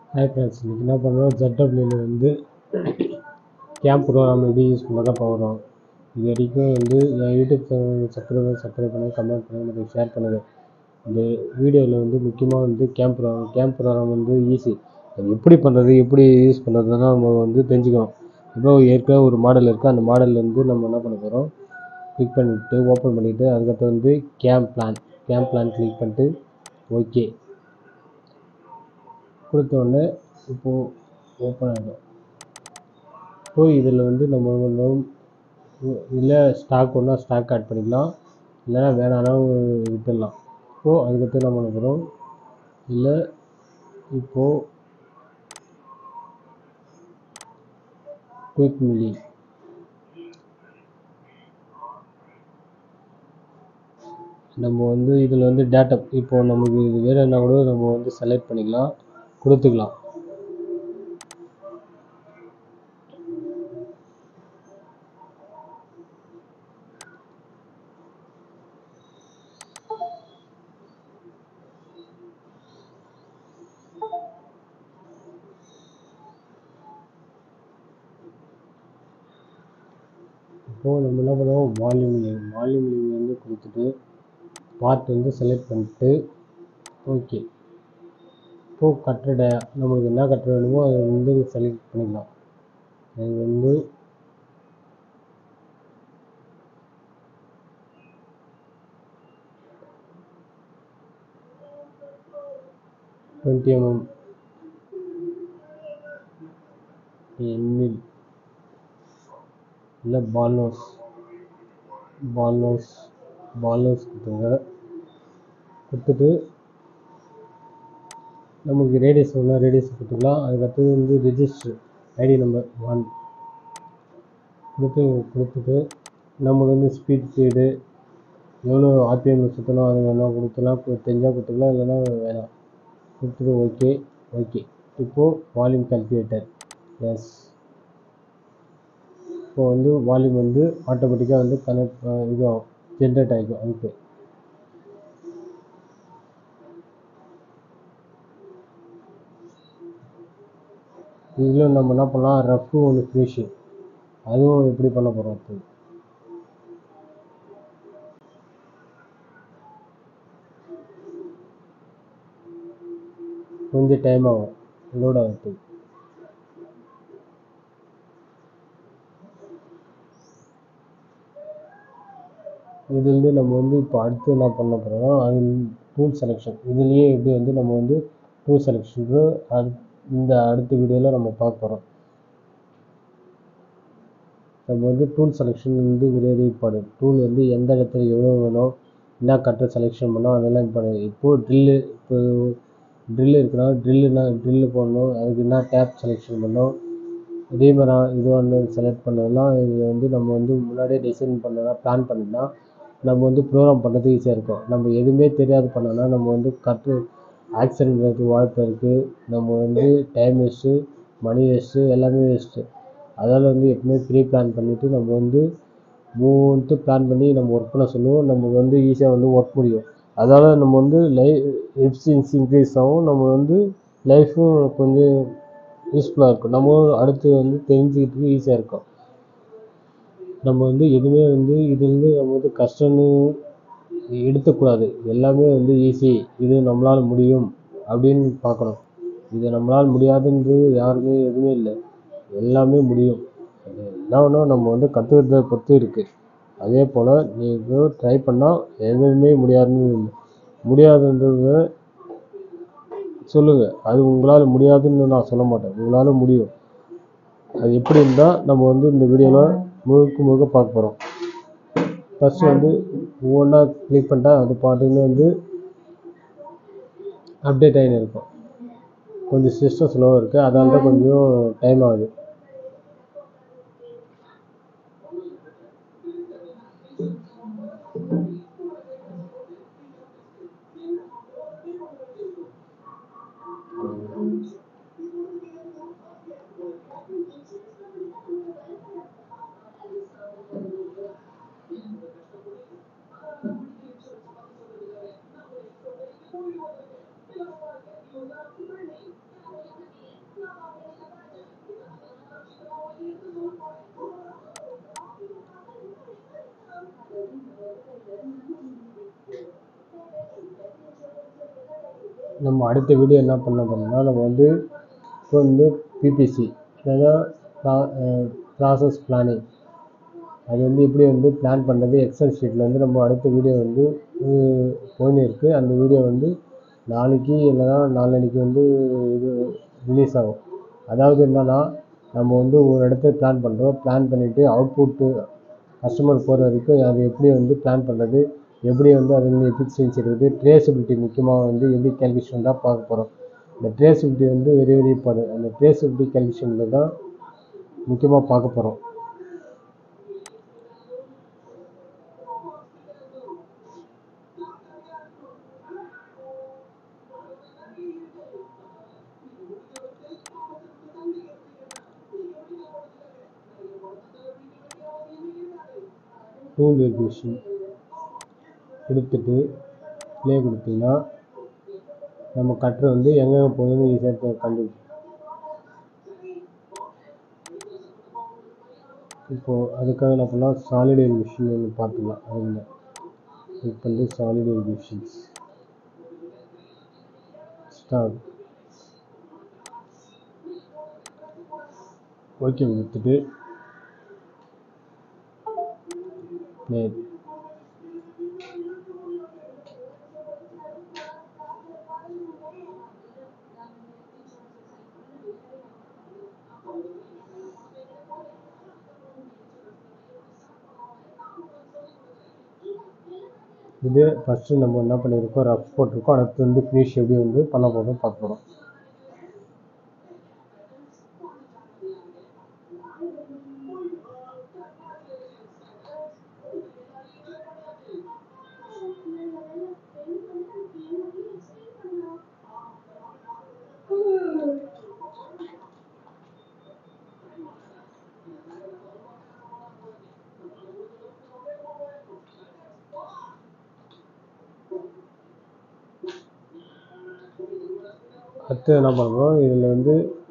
hi friends இன்றைக்கி என்ன பண்ணுறோம் ZWல வந்து கேம்ப் ப்ரோக்ராம் எப்படி யூஸ் பண்ணுறதா பார்க்குறோம் இது வரைக்கும் வந்து என் யூடியூப் சேனல் சப்ஸ்கிரைபர் சப்ஸ்கிரைப் பண்ணுங்கள் கமெண்ட் பண்ணுங்கள் மற்றும் ஷேர் பண்ணுங்கள் இந்த வீடியோவில் வந்து முக்கியமாக வந்து கேம்ப் ப்ரோக்ராம் கேம்ப் ப்ரோக்ராம் வந்து ஈஸி அது எப்படி பண்ணுறது எப்படி யூஸ் பண்ணுறதுன்னு நம்ம வந்து தெரிஞ்சுக்கணும் இப்போ ஏற்கனவே ஒரு மாடல் இருக்குது அந்த மாடல் வந்து நம்ம என்ன பண்ண போகிறோம் கிளிக் பண்ணிவிட்டு ஓப்பன் பண்ணிவிட்டு அதுக்கப்புறம் வந்து camp plan camp plan click பண்ணிட்டு ஓகே கொடுத்த உடனே இப்போது ஓப்பன் ஆகிடும் இப்போ இதில் வந்து நம்ம ஒன்றும் இல்லை ஸ்டாக் ஒன்றா ஸ்டாக் ஆட் பண்ணிக்கலாம் இல்லைனா வேணாலும் விட்டுடலாம் இப்போது அதுக்கடுத்து என்ன பண்ண போகிறோம் இல்லை இப்போது குயிக் மில்லி நம்ம வந்து இதில் வந்து டேட்டா இப்போ நமக்கு இது வேணும்னா கூட நம்ம வந்து செலக்ட் பண்ணிக்கலாம் கொடுத்துக்கலாம் இப்போது நம்ம என்ன பண்ணுவோம் வால்யூம் லிங்க் வால்யூம் லிங்க் வந்து கொடுத்துட்டு பார்ட் வந்து செலக்ட் பண்ணிட்டு ஓகே இப்போது கட்டட நம்மளுக்கு என்ன கட்டட வேணுமோ அதை வந்து செலக்ட் பண்ணிக்கலாம் அது வந்து டுவெண்ட்டி எம்எம் எம்எல் இல்லை பால்னோஸ் பால்னோஸ் பால்னோஸ் கொடுத்துங்க கொடுத்துட்டு நமக்கு ரேடியஸ் வேணால் ரேடியஸ் கொடுத்துக்கலாம் அதுக்கடுத்தது வந்து ரிஜிஸ்டர் ஐடி நம்பர் ஒன் கொடுத்து கொடுத்துட்டு நமக்கு வந்து ஸ்பீட் ஸ்பீடு எவ்வளோ ஆர்பிஎம் சுற்றணும் அது வேணால் கொடுத்துக்கலாம் தெரிஞ்சால் கொடுத்துக்கலாம் இல்லைன்னா வேணாம் கொடுத்துட்டு ஓகே ஓகே இப்போது வால்யூம் கால்குலேட்டர் எஸ் இப்போ வந்து வால்யூம் வந்து ஆட்டோமேட்டிக்காக வந்து கனெக்ட் இது ஜென்ரேட் ஆகிக்கும் அதுக்கு இதில் நம்ம என்ன பண்ணலாம் ரஃப்பு ஒன்று ஃபினிஷு அதுவும் எப்படி பண்ண போகிறோம் இப்போ கொஞ்சம் டைம் ஆகும் லோட் ஆகிறதுக்கு இதுலேருந்து நம்ம வந்து இப்போ அடுத்து என்ன பண்ண போகிறோம்னா அது டூல் செலெக்ஷன் இதுலேயே எப்படி வந்து நம்ம வந்து டூல் செலெக்ஷன் அது இந்த அடுத்த வீடியோவில் நம்ம பார்க்க போகிறோம் நம்ம வந்து டூல் செலெக்ஷன் வந்து வெரி இம்பார்ட்டன்ட் டூல் வந்து எந்த இடத்துல எவ்வளோ வேணும் என்ன கட்டை செலெக்ஷன் பண்ணோம் அதெல்லாம் இம்பார்ட்டன்ட் இப்போது ட்ரில்லு இப்போ ட்ரில் இருக்குன்னா ட்ரில்லுனா ட்ரில்லு போடணும் அதுக்கு என்ன டேப் செலெக்ஷன் பண்ணோம் இதே மாதிரி இது ஒன்று செலக்ட் பண்ணதெல்லாம் இது வந்து நம்ம வந்து முன்னாடியே டிசைன் பண்ணனா பிளான் பண்ணினா நம்ம வந்து ப்ரோக்ராம் பண்ணுறதுக்கு ஈஸியாக இருக்கும் நம்ம எதுவுமே தெரியாது பண்ணோன்னா நம்ம வந்து கற்று ஆக்சிடென்ட் வரதுக்கு வாய்ப்பு இருக்குது நம்ம வந்து டைம் வேஸ்ட்டு மணி வேஸ்ட்டு எல்லாமே வேஸ்ட்டு அதனால் வந்து எப்பவுமே ப்ரீ பிளான் பண்ணிவிட்டு நம்ம வந்து மூணுத்து பிளான் பண்ணி நம்ம ஒர்க் பண்ண சொல்லுவோம் நமக்கு வந்து ஈஸியாக வந்து ஒர்க் முடியும் அதனால் நம்ம வந்து லை எஃபிஷியன்சி இன்க்ரீஸ் ஆகும் நம்ம வந்து லைஃப்பும் கொஞ்சம் யூஸ்ஃபுல்லாக இருக்கும் நம்ம அடுத்து வந்து தெரிஞ்சுக்கிறதுக்கு ஈஸியாக இருக்கும் நம்ம வந்து எதுவுமே வந்து இதுலேருந்து நம்ம வந்து கஷ்டம்னு எடுத்துக்கூடாது எல்லாமே வந்து ஈஸி இது நம்மளால் முடியும் அப்படின்னு பார்க்கணும் இது நம்மளால் முடியாதுன்றது யாருமே எதுவுமே இல்லை எல்லாமே முடியும் அது என்ன வேணும் நம்ம வந்து கற்றுக்கிறத பொறுத்து இருக்குது அதே போல் நீங்கள் ட்ரை பண்ணால் எதுவுமே முடியாதுன்னு இல்லை முடியாதுன்றத சொல்லுங்கள் அது உங்களால் முடியாதுன்னு நான் சொல்ல மாட்டேன் உங்களால் முடியும் அது எப்படி இருந்தால் நம்ம வந்து இந்த வீடியோவில் முழுக்க முழுக்க பார்க்க போகிறோம் ஃபஸ்ட்டு வந்து ஒவ்வொன்றா கிளிக் பண்ணிட்டா அது பாட்டுன்னு வந்து அப்டேட் ஆகின்னு இருக்கும் கொஞ்சம் சிஸ்டம் ஸ்லோவாக இருக்குது அதனால தான் கொஞ்சம் டைம் ஆகுது நம்ம அடுத்த வீடியோ என்ன பண்ண போறோம்னா நம்ம வந்து இப்போ வந்து பிபிசி அதாவது ப்ராசஸ் பிளானிங் அது வந்து எப்படி வந்து பிளான் பண்ணுறது எக்ஸல் ஷீட்டில் வந்து நம்ம அடுத்த வீடியோ வந்து அஹ், போயின்னு இருக்குது அந்த வீடியோ வந்து நாளைக்கு இல்லைன்னா நாளன்னைக்கு வந்து இது ரிலீஸ் ஆகும் அதாவது என்னன்னா நம்ம வந்து ஒரு இடத்துல பிளான் பண்ணுறோம் பிளான் பண்ணிவிட்டு அவுட்புட்டு கஸ்டமர் போகிற வரைக்கும் அது எப்படி வந்து பிளான் பண்ணுறது எப்படி வந்து அது வந்து எஃபிஷியன்சி இருக்குது ட்ரேசபிலிட்டி முக்கியமாக வந்து எப்படி கேல்குலேஷன் தான் பார்க்க போகிறோம் இந்த ட்ரேசபிலிட்டி வந்து வெரி வெரி இம்பார்ட்டன்ட் அந்த ட்ரேசபிலிட்டி கேல்குலேஷனில் தான் முக்கியமாக பார்க்க போகிறோம் டூல் எக்ஸிபிஷன் கொடுத்துட்டு ப்ளே கொடுத்தீங்கன்னா நம்ம கட்டர் வந்து எங்கெங்கே போகுதுன்னு ஈஸியாக கண்டுபிடிக்கும் இப்போது அதுக்காக என்ன பண்ணலாம் சாலிட் எக்ஸிபிஷன் ஒன்று பார்த்துக்கலாம் அதில் கிளிக் பண்ணி சாலிட் எக்ஸிபிஷன்ஸ் ஸ்டார்ட் ஓகே கொடுத்துட்டு ப்ளே இது ஃபஸ்ட்டு நம்ம என்ன பண்ணியிருக்கோம் ரஃப் போட்டிருக்கோம் அடுத்து வந்து ஃபினிஷ் எப்படி வந்து பண்ண போகிறோம் பார்க்க போகிறோம் அடுத்து என்ன பண்ணுறோம் இதில் வந்து